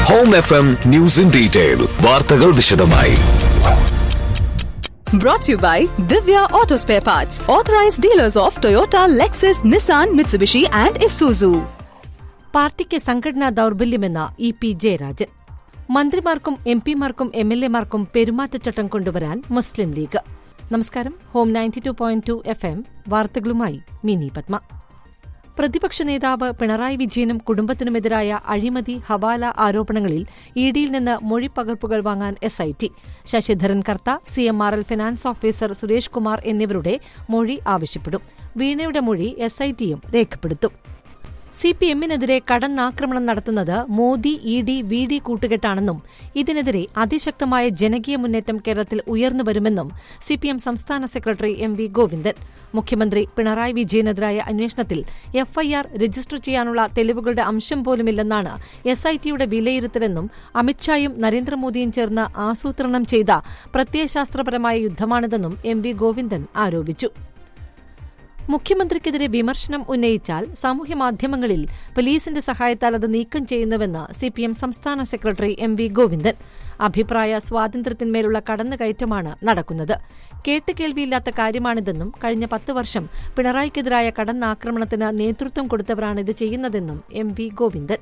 Home F M news in detail വാർത്തകൾ വിശദമായി Brought to you by Divya Auto Spare Parts, authorized dealers of Toyota, Lexus, Nissan, Mitsubishi, and Isuzu. പാർട്ടിക്ക് സംഘടനാ ദൌർബല്യമെന്ന E P Jayarajan മന്ത്രിമാർക്കും M പിമാർക്കും M L എമാർക്കും പെരുമാറ്റച്ചട്ടം കൊണ്ടുവരാൻ മുസ്ലിം ലീഗ് നമസ്കാരം home ninety two point two F M വാർത്തകളുമായി മിനി പത്മ പ്രതിപക്ഷ നേതാവ് പിണറായി വിജയനും കുടുംബത്തിനുമെതിരായ അഴിമതി ഹവാല ആരോപണങ്ങളിൽ ഇ ഡിയിൽ നിന്ന് മൊഴിപ്പകർപ്പുകൾ വാങ്ങാൻ S I T Sasidharan Kartha C M R L finance officer Suresh Kumar എന്നിവരുടെ മൊഴി ആവശ്യപ്പെടും വീണയുടെ മൊഴി എസ് ഐ ടിയും രേഖപ്പെടുത്തും സി പി എമ്മിനെതിരെ കടന്നാക്രമണം നടത്തുന്നത് Modi E D V D കൂട്ടുകെട്ടാണെന്നും ഇതിനെതിരെ അതിശക്തമായ ജനകീയ മുന്നേറ്റം കേരളത്തിൽ ഉയർന്നുവരുമെന്നും സി പി എം സംസ്ഥാന സെക്രട്ടറി എം വി ഗോവിന്ദൻ മുഖ്യമന്ത്രി പിണറായി വിജയനെതിരായ അന്വേഷണത്തിൽ എഫ്ഐആർ രജിസ്റ്റർ ചെയ്യാനുള്ള തെളിവുകളുടെ അംശം പോലുമില്ലെന്നാണ് എസ് ഐ ടിയുടെ വിലയിരുത്തലെന്നും അമിത്ഷായും നരേന്ദ്രമോദിയും ചേർന്ന് ആസൂത്രണം ചെയ്ത പ്രത്യയശാസ്ത്രപരമായ യുദ്ധമാണിതെന്നും എം വി ഗോവിന്ദൻ ആരോപിച്ചു മുഖ്യമന്ത്രിക്കെതിരെ വിമർശനം ഉന്നയിച്ചാൽ സാമൂഹ്യമാധ്യമങ്ങളിൽ പോലീസിന്റെ സഹായത്താൽ അത് നീക്കം ചെയ്യുന്നുവെന്ന് സിപിഎം സംസ്ഥാന സെക്രട്ടറി എം വി ഗോവിന്ദൻ അഭിപ്രായ സ്വാതന്ത്ര്യത്തിന്മേലുള്ള കടന്നുകയറ്റമാണ് നടക്കുന്നത് കേട്ടുകേൾവിയില്ലാത്ത കാര്യമാണിതെന്നും കഴിഞ്ഞ പത്ത് വർഷം പിണറായിക്കെതിരായ കടന്നാക്രമണത്തിന് നേതൃത്വം കൊടുത്തവരാണ് ഇത് ചെയ്യുന്നതെന്നും എം വി ഗോവിന്ദൻ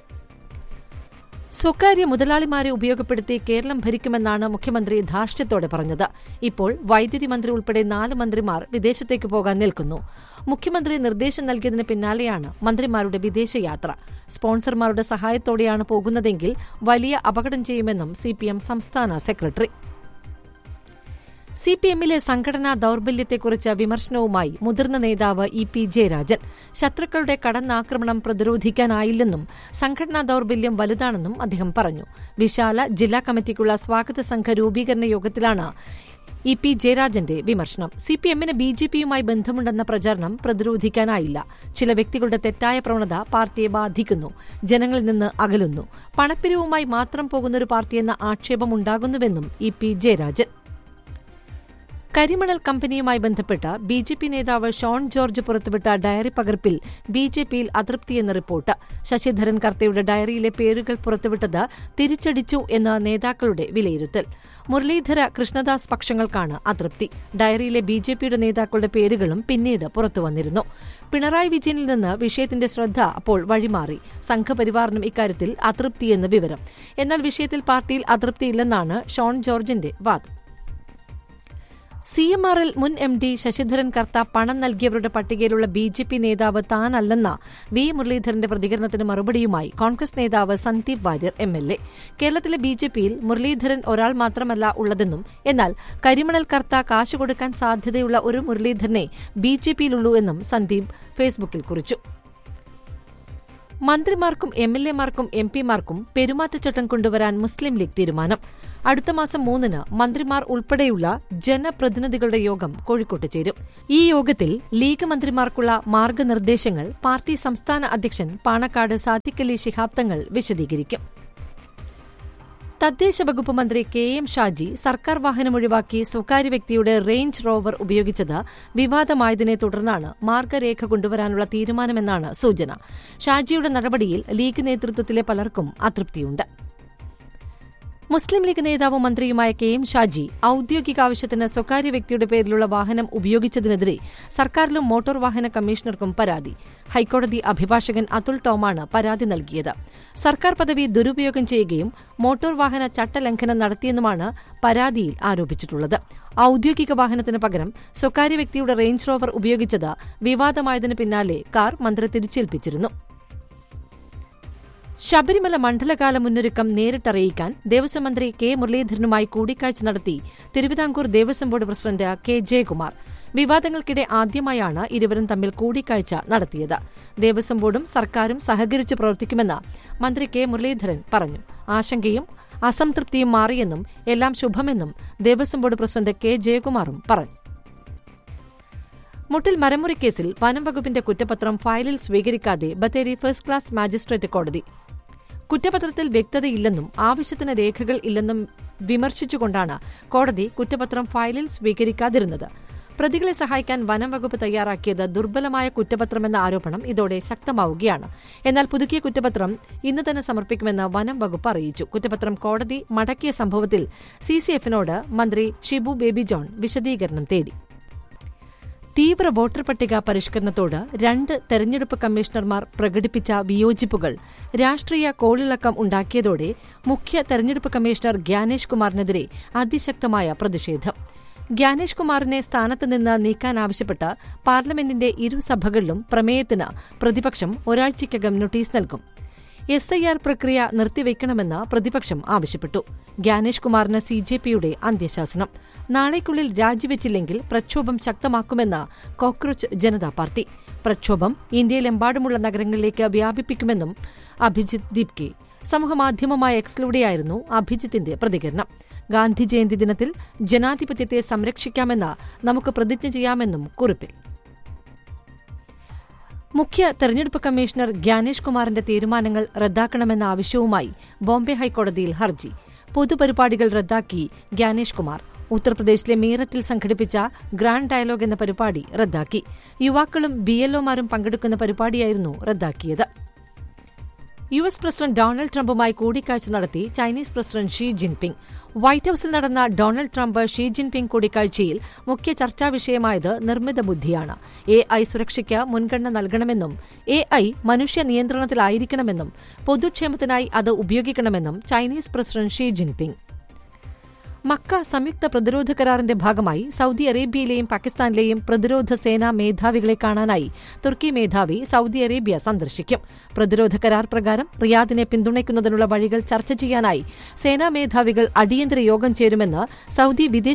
സ്വകാര്യ മുതലാളിമാരെ ഉപയോഗപ്പെടുത്തി കേരളം ഭരിക്കുമെന്നാണ് മുഖ്യമന്ത്രി ധാർഷ്ട്യത്തോടെ പറഞ്ഞത് ഇപ്പോൾ വൈദ്യുതി മന്ത്രി ഉൾപ്പെടെ നാല് മന്ത്രിമാർ വിദേശത്തേക്ക് പോകാൻ നിൽക്കുന്നു മുഖ്യമന്ത്രി നിർദ്ദേശം നൽകിയതിന് പിന്നാലെയാണ് മന്ത്രിമാരുടെ വിദേശയാത്ര സ്പോൺസർമാരുടെ സഹായത്തോടെയാണ് പോകുന്നതെങ്കിൽ വലിയ അപകടം ചെയ്യുമെന്നും സിപിഎം സംസ്ഥാന സെക്രട്ടറി സി പി എമ്മിലെ സംഘടനാ ദൌർബല്യത്തെക്കുറിച്ച് വിമർശനവുമായി മുതിർന്ന നേതാവ് ഇ പി ജയരാജൻ ശത്രുക്കളുടെ കടന്നാക്രമണം പ്രതിരോധിക്കാനായില്ലെന്നും സംഘടനാ ദൌർബല്യം വലുതാണെന്നും അദ്ദേഹം പറഞ്ഞു വിശാല ജില്ലാ കമ്മിറ്റിക്കുള്ള സ്വാഗത സംഘ രൂപീകരണ യോഗത്തിലാണ് ഇ പി ജയരാജന്റെ വിമർശനം സി പി എമ്മിന് ബി ജെ പിയുമായി ബന്ധമുണ്ടെന്ന പ്രചാരണം പ്രതിരോധിക്കാനായില്ല ചില വ്യക്തികളുടെ തെറ്റായ പ്രവണത പാർട്ടിയെ ബാധിക്കുന്നു ജനങ്ങളിൽ നിന്ന് അകലുന്നു പണപ്പിരിവുമായി മാത്രം പോകുന്നൊരു പാർട്ടിയെന്ന ആക്ഷേപമുണ്ടാകുന്നുവെന്നും ഇ പി ജയരാജൻ കരിമണൽ കമ്പനിയുമായി ബന്ധപ്പെട്ട് ബി ജെ പി നേതാവ് ഷോൺ ജോർജ് പുറത്തുവിട്ട ഡയറി പകർപ്പിൽ ബി ജെ പിയിൽ അതൃപ്തിയെന്ന റിപ്പോർട്ട് ശശിധരൻ കർത്തയുടെ ഡയറിയിലെ പേരുകൾ പുറത്തുവിട്ടത് തിരിച്ചടിച്ചു എന്ന നേതാക്കളുടെ വിലയിരുത്തൽ മുരളീധര കൃഷ്ണദാസ് പക്ഷങ്ങൾക്കാണ് അതൃപ്തി ഡയറിയിലെ ബി ജെ പിയുടെ നേതാക്കളുടെ പേരുകളും പിന്നീട് പുറത്തുവന്നിരുന്നു പിണറായി വിജയനിൽ നിന്ന് വിഷയത്തിന്റെ ശ്രദ്ധ അപ്പോൾ വഴിമാറി സംഘപരിവാറിനും ഇക്കാര്യത്തിൽ അതൃപ്തിയെന്ന് വിവരം എന്നാൽ വിഷയത്തിൽ പാർട്ടിയിൽ അതൃപ്തിയില്ലെന്നാണ് ഷോൺ ജോർജിന്റെ വാദം സി എം ആർ എൽ മുൻ എം ഡി ശശിധരൻ കർത്ത പണം നൽകിയവരുടെ പട്ടികയിലുള്ള ബി ജെ പി നേതാവ് താനല്ലെന്ന വി മുരളീധരന്റെ പ്രതികരണത്തിന് മറുപടിയുമായി കോൺഗ്രസ് നേതാവ് Sandeep Warrier M L A കേരളത്തിലെ ബി ജെ പിയിൽ മുരളീധരൻ ഒരാൾ മാത്രമല്ല ഉള്ളതെന്നും എന്നാൽ കരിമണൽ കർത്ത കാശ് കൊടുക്കാൻ സാധ്യതയുള്ള ഒരു മുരളീധരനെ ബി ജെ പിയിലുള്ളൂ എന്നും സന്ദീപ് ഫേസ്ബുക്കിൽ കുറിച്ചു മന്ത്രിമാർക്കും എം എൽ എമാർക്കും എം പിമാർക്കും പെരുമാറ്റച്ചട്ടം കൊണ്ടുവരാൻ മുസ്ലിം ലീഗ് തീരുമാനം അടുത്ത മാസം മൂന്നിന് മന്ത്രിമാർ ഉൾപ്പെടെയുള്ള ജനപ്രതിനിധികളുടെ യോഗം കോഴിക്കോട്ട് ചേരും ഈ യോഗത്തിൽ ലീഗ് മന്ത്രിമാർക്കുള്ള മാർഗനിർദ്ദേശങ്ങൾ പാർട്ടി സംസ്ഥാന അധ്യക്ഷൻ പാണക്കാട് സാദിഖലി ശിഹാബ് തങ്ങൾ വിശദീകരിക്കും തദ്ദേശ വകുപ്പ് മന്ത്രി കെ എം ഷാജി സർക്കാർ വാഹനം ഒഴിവാക്കി സ്വകാര്യ വ്യക്തിയുടെ റേഞ്ച് റോവർ ഉപയോഗിച്ചത് വിവാദമായതിനെ തുടർന്നാണ് മാർഗരേഖ കൊണ്ടുവരാനുള്ള തീരുമാനമെന്നാണ് സൂചന ഷാജിയുടെ നടപടിയിൽ ലീഗ് നേതൃത്വത്തിലെ പലർക്കും അതൃപ്തിയുണ്ട് മുസ്ലിം ലീഗ് നേതാവും മന്ത്രിയുമായ കെ എം ഷാജി ഔദ്യോഗിക ആവശ്യത്തിന് സ്വകാര്യ വ്യക്തിയുടെ പേരിലുള്ള വാഹനം ഉപയോഗിച്ചതിനെതിരെ സർക്കാരിലും മോട്ടോർ വാഹന കമ്മീഷണർക്കും പരാതി ഹൈക്കോടതി അഭിഭാഷകൻ അതുൽ ടോമാണ് പരാതി നൽകിയത് സർക്കാർ പദവി ദുരുപയോഗം ചെയ്യുകയും മോട്ടോർ വാഹന ചട്ടലംഘനം നടത്തിയെന്നുമാണ് പരാതിയിൽ ആരോപിച്ചിട്ടുള്ളത് ഔദ്യോഗിക വാഹനത്തിന് പകരം സ്വകാര്യ വ്യക്തിയുടെ റേഞ്ച് റോവർ ഉപയോഗിച്ചത് വിവാദമായതിനു പിന്നാലെ കാർ മന്ത്രി തിരിച്ചേൽപ്പിച്ചിരുന്നു ശബരിമല മണ്ഡലകാല മുന്നൊരുക്കം നേരിട്ടറിയിക്കാൻ ദേവസ്വം മന്ത്രി കെ മുരളീധരനുമായി കൂടിക്കാഴ്ച നടത്തി Thiruvithamkoor Devaswom board president K Jayakumar വിവാദങ്ങൾക്കിടെ ആദ്യമായാണ് ഇരുവരും തമ്മിൽ കൂടിക്കാഴ്ച നടത്തിയത് ദേവസ്വം ബോർഡും സർക്കാരും സഹകരിച്ച് പ്രവർത്തിക്കുമെന്ന് മന്ത്രി കെ മുരളീധരൻ പറഞ്ഞു ആശങ്കയും അസംതൃപ്തിയും മാറിയെന്നും എല്ലാം ശുഭമെന്നും ദേവസ്വം ബോർഡ് പ്രസിഡന്റ് കെ ജയകുമാറും പറഞ്ഞു മുട്ടിൽ മരമുറി കേസിൽ വനം വകുപ്പിന്റെ കുറ്റപത്രം ഫയലിൽ സ്വീകരിക്കാതെ ബത്തേരി ഫസ്റ്റ് ക്ലാസ് മാജിസ്ട്രേറ്റ് കോടതി കുറ്റപത്രത്തിൽ വ്യക്തതയില്ലെന്നും ആവശ്യത്തിന് രേഖകൾ ഇല്ലെന്നും വിമർശിച്ചുകൊണ്ടാണ് കോടതി കുറ്റപത്രം ഫയലിൽ സ്വീകരിക്കാതിരുന്നത് പ്രതികളെ സഹായിക്കാൻ വനം വകുപ്പ് തയ്യാറാക്കിയത് ദുർബലമായ കുറ്റപത്രമെന്ന ആരോപണം ഇതോടെ ശക്തമാവുകയാണ് എന്നാൽ പുതുക്കിയ കുറ്റപത്രം ഇന്ന് തന്നെ സമർപ്പിക്കുമെന്ന് വനം വകുപ്പ് അറിയിച്ചു കുറ്റപത്രം കോടതി മടക്കിയ സംഭവത്തിൽ സിസിഎഫിനോട് മന്ത്രി ഷിബു ബേബി ജോൺ വിശദീകരണം തേടി തീവ്ര വോട്ടർ പട്ടിക പരിഷ്കരണത്തോട് രണ്ട് തെരഞ്ഞെടുപ്പ് കമ്മീഷണർമാർ പ്രകടിപ്പിച്ച വിയോജിപ്പുകൾ രാഷ്ട്രീയ കോളിളക്കം ഉണ്ടാക്കിയതോടെ മുഖ്യ തെരഞ്ഞെടുപ്പ് കമ്മീഷണർ ഗ്യാനേഷ് കുമാറിനെതിരെ അതിശക്തമായ പ്രതിഷേധം ഗ്യാനേഷ് കുമാറിനെ സ്ഥാനത്ത് നിന്ന് നീക്കാനാവശ്യപ്പെട്ട് പാർലമെന്റിന്റെ ഇരുസഭകളിലും പ്രമേയത്തിന് പ്രതിപക്ഷം ഒരാഴ്ചയ്ക്കകം നോട്ടീസ് നൽകും എസ് ഐ ആർ പ്രക്രിയ നിർത്തിവെക്കണമെന്ന് പ്രതിപക്ഷം ആവശ്യപ്പെട്ടു ഗ്യാനേഷ് കുമാറിന് സി ജെ പിയുടെ അന്ത്യശാസനം നാളേക്കുള്ളിൽ രാജിവെച്ചില്ലെങ്കിൽ പ്രക്ഷോഭം ശക്തമാക്കുമെന്ന് കോക്രോച്ച് ജനതാ പാർട്ടി പ്രക്ഷോഭം ഇന്ത്യയിലെമ്പാടുമുള്ള നഗരങ്ങളിലേക്ക് വ്യാപിപ്പിക്കുമെന്നും അഭിജിത് ദീപ്കെ സമൂഹമാധ്യമമായ എക്സിലൂടെയായിരുന്നു അഭിജിത്തിന്റെ പ്രതികരണം ഗാന്ധി ജയന്തി ദിനത്തിൽ ജനാധിപത്യത്തെ സംരക്ഷിക്കാമെന്ന് നമുക്ക് പ്രതിജ്ഞ ചെയ്യാമെന്നും കുറിപ്പിൽ മുഖ്യ തെരഞ്ഞെടുപ്പ് കമ്മീഷണർ ഗ്യാനേഷ് കുമാറിന്റെ തീരുമാനങ്ങൾ റദ്ദാക്കണമെന്ന ആവശ്യവുമായി ബോംബെ ഹൈക്കോടതിയിൽ ഹർജി പൊതുപരിപാടികൾ റദ്ദാക്കി ഗ്യാനേഷ് കുമാർ ഉത്തർപ്രദേശിലെ മീററ്റിൽ സംഘടിപ്പിച്ച ഗ്രാൻഡ് ഡയലോഗ് എന്ന പരിപാടി റദ്ദാക്കി യുവാക്കളും ബിഎൽഒമാരും പങ്കെടുക്കുന്ന പരിപാടിയായിരുന്നു റദ്ദാക്കിയത് യു എസ് പ്രസിഡന്റ് ഡൊണാൾഡ് ട്രംപുമായി കൂടിക്കാഴ്ച നടത്തി Chinese president Xi Jinping white ഹൌസിൽ നടന്ന ഡൊണാൾഡ് ട്രംപ് ഷീ ജിൻപിങ് കൂടിക്കാഴ്ചയിൽ മുഖ്യ ചർച്ചാ വിഷയമായത് നിർമ്മിത ബുദ്ധിയാണ് എ ഐ സുരക്ഷയ്ക്ക് മുൻഗണന നൽകണമെന്നും എ ഐ മനുഷ്യ നിയന്ത്രണത്തിലായിരിക്കണമെന്നും പൊതുക്ഷേമത്തിനായി അത് ഉപയോഗിക്കണമെന്നും ചൈനീസ് പ്രസിഡന്റ് ഷീ ജിൻപിങ് മക്ക സംയുക്ത പ്രതിരോധ കരാറിന്റെ ഭാഗമായി സൌദി അറേബ്യയിലെയും പാകിസ്ഥാനിലെയും പ്രതിരോധ സേനാ മേധാവികളെ കാണാനായി തുർക്കി മേധാവി സൌദി അറേബ്യ സന്ദർശിക്കും പ്രതിരോധ കരാർ പ്രകാരം റിയാദിനെ പിന്തുണയ്ക്കുന്നതിനുള്ള വഴികൾ ചർച്ച ചെയ്യാനായി സേനാ മേധാവികൾ അടിയന്തര യോഗം ചേരുമെന്ന് സൌദി വിദേശ